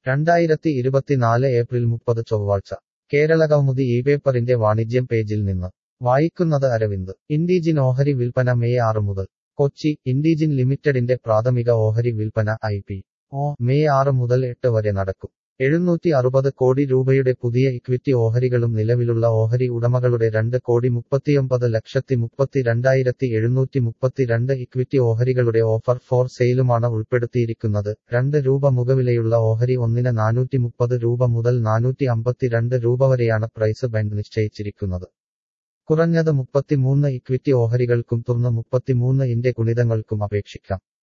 രണ്ടായിരത്തി ഇരുപത്തിനാല് ഏപ്രിൽ മുപ്പത് ചൊവ്വാഴ്ച കേരളകൗമുദി ഈ പേപ്പറിന്റെ വാണിജ്യം പേജിൽ നിന്ന് വായിക്കുന്നത് അരവിന്ദ് ഇൻഡീജിൻ ഓഹരി വിൽപ്പന മെയ് ആറ് മുതൽ കൊച്ചി ഇൻഡീജിൻ ലിമിറ്റഡിന്റെ പ്രാഥമിക ഓഹരി വിൽപ്പന ഐ പി ഒ മെയ് ആറ് മുതൽ എട്ട് വരെ നടക്കും എഴുന്നൂറ്റി അറുപത് കോടി രൂപയുടെ പുതിയ ഇക്വിറ്റി ഓഹരികളും നിലവിലുള്ള ഓഹരി ഉടമകളുടെ രണ്ട് കോടി മുപ്പത്തിയൊമ്പത് ലക്ഷത്തി മുപ്പത്തി രണ്ടായിരത്തി എഴുന്നൂറ്റി മുപ്പത്തിരണ്ട് ഇക്വിറ്റി ഓഹരികളുടെ ഓഫർ ഫോർ സെയിലുമാണ് ഉൾപ്പെടുത്തിയിരിക്കുന്നത് രണ്ട് രൂപ മുഖവിലയുള്ള ഓഹരി ഒന്നിന് നാനൂറ്റി മുപ്പത് രൂപ മുതൽ നാനൂറ്റി അമ്പത്തിരണ്ട് രൂപ വരെയാണ് പ്രൈസ് ബാൻഡ് നിശ്ചയിച്ചിരിക്കുന്നത് കുറഞ്ഞത് മുപ്പത്തിമൂന്ന് ഇക്വിറ്റി ഓഹരികൾക്കും തുറന്ന് മുപ്പത്തിമൂന്ന് ഇന്റെ ഗുണിതങ്ങൾക്കും അപേക്ഷിക്കാം